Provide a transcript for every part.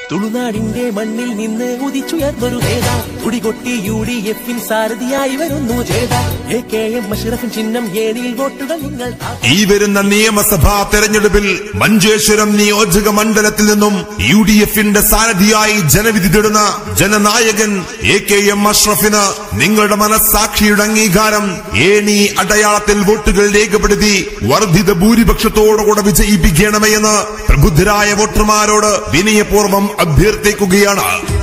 തുളുനാടിന്റെ മണ്ണിൽ നിന്ന് ഉദിച്ചുയർന്നൊരു നേതാ കുടികൊട്ടി യു ഡി എഫിൻ സാരഥിയായി വരുന്നു ജേത എ കെ എം അഷ്റഫിൻ ചിഹ്നം ഏണിയിൽ വോട്ടുകൾ നിങ്ങൾ ഈ വരുന്ന നിയമസഭാ തെരഞ്ഞെടുപ്പിൽ മഞ്ചേശ്വരം നിയോജക മണ്ഡലത്തിൽ നിന്നും യു ഡി എഫിന്റെ സാരഥിയായി ജനവിധി തേടുന്ന ജനനായകൻ എ കെ എം അഷ്റഫിന് നിങ്ങളുടെ മനസ്സാക്ഷിയുടെ അംഗീകാരം ഏണി അടയാളത്തിൽ വോട്ടുകൾ രേഖപ്പെടുത്തി വർദ്ധിത ഭൂരിപക്ഷത്തോടുകൂടെ വിജയിപ്പിക്കണമേ എന്ന് പ്രബുദ്ധരായ വോട്ടർമാരോട് വിനയപൂർവ്വം അഭ്യർത്ഥിക്കുകയാണ്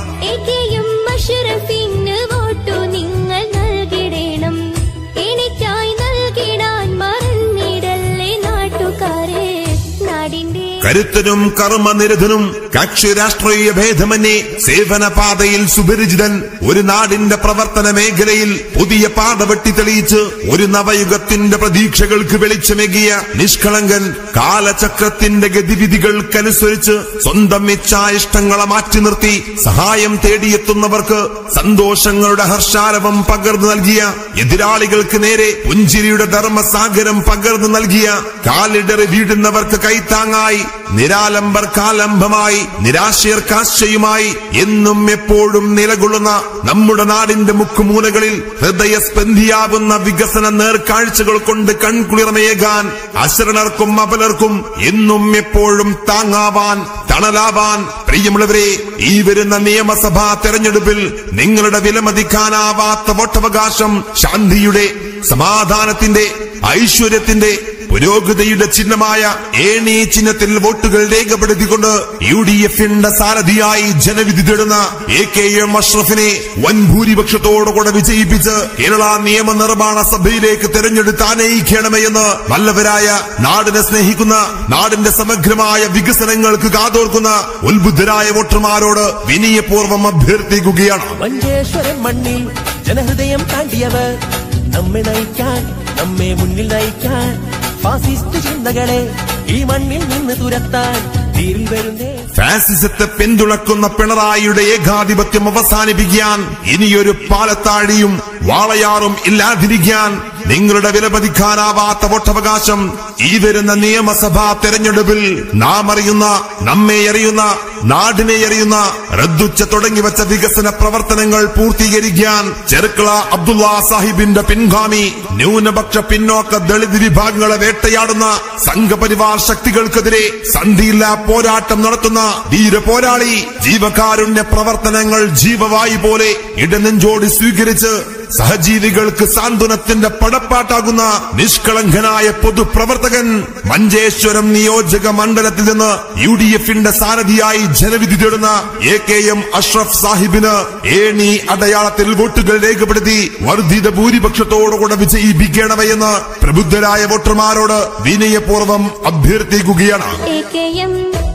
എകെയും അഷ്റഫിന് വോട്ടു നിങ്ങൾ നൽകിടണം എനിക്കായി നൽകിടാൻ മറന്നിടല്ലേ നാട്ടുകാരെ നാടിന്റെ കരുത്തനും കർമ്മനിരതനും കക്ഷി രാഷ്ട്രീയ ഭേദമന്യേ സേവന പാതയിൽ സുപരിചിതൻ ഒരു നാടിന്റെ പ്രവർത്തന മേഖലയിൽ പുതിയ പാത വെട്ടി തെളിയിച്ച് ഒരു നവയുഗത്തിന്റെ പ്രതീക്ഷകൾക്ക് വെളിച്ചമേകിയ നിഷ്കളങ്കൻ കാലചക്രത്തിന്റെ ഗതിവിധികൾക്കനുസരിച്ച് സ്വന്തം ഇച്ഛായിഷ്ടങ്ങളെ മാറ്റി നിർത്തി സഹായം തേടിയെത്തുന്നവർക്ക് സന്തോഷങ്ങളുടെ ഹർഷാരവം പകർന്നു നൽകിയ എതിരാളികൾക്ക് നേരെ പുഞ്ചിരിയുടെ ധർമ്മസാഗരം പകർന്നു നൽകിയ കാലിടറി വീഴുന്നവർക്ക് കൈത്താങ്ങായി നിരാലംബർ കാലംബമായി നിരാശയർക്കാശയുമായി എന്നും എപ്പോഴും നിലകൊള്ളുന്ന നമ്മുടെ നാടിന്റെ മുക്കുമൂലകളിൽ ഹൃദയസ്പന്ധിയാവുന്ന വികസന നേർക്കാഴ്ചകൾ കൊണ്ട് കൺകുളിർമയേകാൻ അശരണർക്കും അപലർക്കും എന്നും എപ്പോഴും താങ്ങാവാൻ തണലാവാൻ പ്രിയമുള്ളവരെ ഈ വരുന്ന നിയമസഭാ തെരഞ്ഞെടുപ്പിൽ നിങ്ങളുടെ വിലമതിക്കാനാവാത്ത വോട്ടവകാശം ശാന്തിയുടെ സമാധാനത്തിന്റെ ഐശ്വര്യത്തിന്റെ പുരോഗതിയുടെ ചിഹ്നമായ ഏണി ചിഹ്നത്തിൽ വോട്ടുകൾ രേഖപ്പെടുത്തിക്കൊണ്ട് യു ഡി എഫിന്റെ സാരഥിയായി ജനവിധി തേടുന്ന എ കെ എം അഷ്റഫിനെ വൻ ഭൂരിപക്ഷത്തോടുകൂടെ വിജയിപ്പിച്ച് കേരള നിയമനിർമ്മാണ സഭയിലേക്ക് തെരഞ്ഞെടുത്ത് ആനയിക്കണമേ എന്ന് നല്ലവരായ നാടിനെ സ്നേഹിക്കുന്ന നാടിന്റെ സമഗ്രമായ വികസനങ്ങൾക്ക് കാതോർക്കുന്ന ഉത്ബുദ്ധരായ വോട്ടർമാരോട് വിനയപൂർവ്വം അഭ്യർത്ഥിക്കുകയാണ് മഞ്ചേശ്വരം മണ്ണിൽ ജനഹൃദയം താണ്ടിയവർ നമ്മെ നയിക്കാൻ നമ്മെ മുന്നിൽ നയിക്കാൻ ഫാസിസ്റ്റ് ചിന്തകളെ ഈ മണ്ണിൽ നിന്ന് തുരത്താൻ തീരിൽ വരുന്നേ ഫാസിസത്തെ പിന്തുണക്കുന്ന പിണറായിയുടെ ഏകാധിപത്യം അവസാനിപ്പിക്കാൻ ഇനിയൊരു പാലത്താഴിയും വാളയാറും ഇല്ലാതിരിക്കാൻ നിങ്ങളുടെ വിലപതിക്കാനാവാത്ത വോട്ടവകാശം ഈ വരുന്ന നിയമസഭാ തെരഞ്ഞെടുപ്പിൽ നാം അറിയുന്ന നമ്മെ അറിയുന്ന നാടിനെ അറിയുന്ന റദ്ദുച്ച തുടങ്ങി വെച്ച വികസന പ്രവർത്തനങ്ങൾ പൂർത്തീകരിക്കാൻ ചെറുക്കള അബ്ദുള്ള സാഹിബിന്റെ പിൻഗാമി ന്യൂനപക്ഷ പിന്നോക്ക ദളിത് വിഭാഗങ്ങളെ വേട്ടയാടുന്ന സംഘപരിവാർ ശക്തികൾക്കെതിരെ സന്ധിയില്ലാ പോരാട്ടം നടത്തുന്ന ധീര പോരാളി ജീവകാരുണ്യ പ്രവർത്തനങ്ങൾ ജീവവായു പോലെ ഇടനെഞ്ചോടി സ്വീകരിച്ച് സഹജീവികൾക്ക് സാന്ത്വനത്തിന്റെ പടപ്പാട്ടാകുന്ന നിഷ്കളങ്കനായ പൊതുപ്രവർത്തകൻ മഞ്ചേശ്വരം നിയോജക മണ്ഡലത്തിൽ നിന്ന് യു ഡി എഫിന്റെ സാരഥിയായി ജനവിധി തേടുന്ന എ കെ എം അഷ്റഫ് സാഹിബിന് ഏണി അടയാളത്തിൽ വോട്ടുകൾ രേഖപ്പെടുത്തി വർദ്ധിത ഭൂരിപക്ഷത്തോടുകൂടെ വിജയിപ്പിക്കണമെന്ന് പ്രബുദ്ധരായ വോട്ടർമാരോട് വിനയപൂർവ്വം അഭ്യർത്ഥിക്കുകയാണ് എകെയും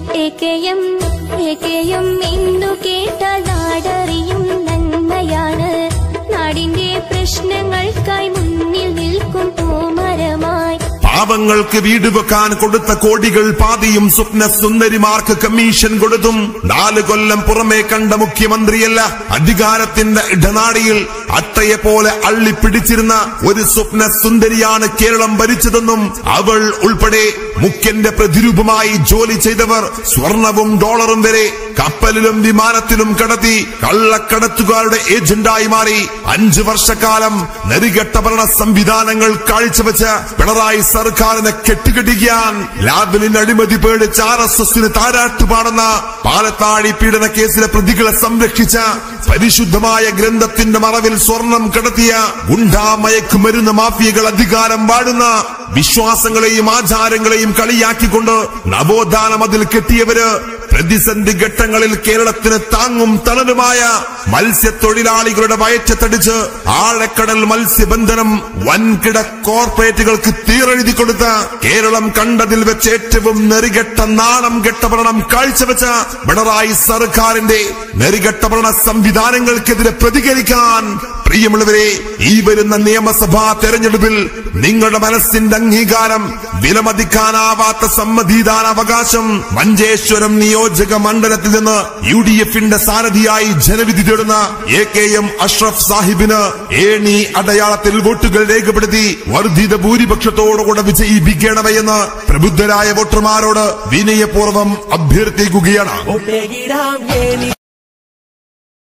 എകെയും എകെയും എന്നു കേട്ട നാടറിയും നന്മയാണ് നാടിന്റെ പ്രശ്നങ്ങൾക്കായി മുന്നിൽ നിൽക്കും പൂമരമായി പാവങ്ങൾക്ക് വീട് വെക്കാൻ കൊടുത്ത കോടികൾ പാതിയും സ്വപ്ന സുന്ദരിമാർക്ക് കമ്മീഷൻ കൊടുത്തും നാല് കൊല്ലം പുറമേ കണ്ട മുഖ്യമന്ത്രിയല്ല അധികാരത്തിന്റെ ഇടനാടിയിൽ അട്ടയെ പോലെ അള്ളിപ്പിടിച്ചിരുന്ന ഒരു സ്വപ്ന സുന്ദരിയാണ് കേരളം ഭരിച്ചതെന്നും അവൾ ഉൾപ്പെടെ മുഖ്യന്റെ പ്രതിരൂപമായി ജോലി ചെയ്തവർ സ്വർണവും ഡോളറും വരെ കപ്പലിലും വിമാനത്തിലും കടത്തി കള്ളക്കടത്തുകാരുടെ ഏജന്റായി മാറി അഞ്ചു വർഷക്കാലം നെറികെട്ട ഭരണ സംവിധാനങ്ങൾ കാഴ്ചവെച്ച് പിണറായി സർക്കാരിനെ കെട്ടുകെട്ടിക്കാൻ ലാബിലിന് അഴിമതി പേടിച്ച് ആർ എസ് എസിന് താരാട്ടുപാടുന്ന പാലത്താഴി പീഡന കേസിലെ പ്രതികളെ സംരക്ഷിച്ച പരിശുദ്ധമായ ഗ്രന്ഥത്തിന്റെ മറവിൽ സ്വർണം കടത്തിയ ഗുണ്ടാമയക്കുമരുന്ന് മാഫിയകൾ അധികാരം വാഴുന്ന വിശ്വാസങ്ങളെയും ആചാരങ്ങളെയും കളിയാക്കിക്കൊണ്ട് നവോത്ഥാനം അതിൽ കെട്ടിയവര് പ്രതിസന്ധി ഘട്ടങ്ങളിൽ കേരളത്തിന് താങ്ങും തണലുമായ മത്സ്യത്തൊഴിലാളികളുടെ വയറ്റത്തടിച്ച് ആഴക്കടൽ മത്സ്യബന്ധനം വൻകിട കോർപ്പറേറ്റുകൾക്ക് തീരെഴുതി കൊടുത്ത കേരളം കണ്ടതിൽ വെച്ച് ഏറ്റവും നെറികെട്ട നാണം കെട്ട ഭരണം കാഴ്ചവെച്ച പിണറായി സർക്കാരിന്റെ നെറികെട്ട ഭരണ സംവിധാനങ്ങൾക്കെതിരെ പ്രതികരിക്കാൻ പ്രിയമുള്ളവരെ ഈ വരുന്ന നിയമസഭാ തെരഞ്ഞെടുപ്പിൽ നിങ്ങളുടെ മനസ്സിന്റെ അംഗീകാരം വിലമതിക്കാനാവാത്ത സമ്മതിദാന അവകാശം മഞ്ചേശ്വരം നിയോജക മണ്ഡലത്തിൽ നിന്ന് യു ഡി എഫിന്റെ സാരഥിയായി ജനവിധി തേടുന്ന എ കെ എം അഷ്റഫ് സാഹിബിന് ഏണി അടയാളത്തിൽ വോട്ടുകൾ രേഖപ്പെടുത്തി വർദ്ധിത ഭൂരിപക്ഷത്തോടുകൂടെ വിജയിപ്പിക്കണമെന്ന് പ്രബുദ്ധരായ വോട്ടർമാരോട് വിനയപൂർവ്വം അഭ്യർത്ഥിക്കുകയാണ് വോട്ടേകിടാം ഏനി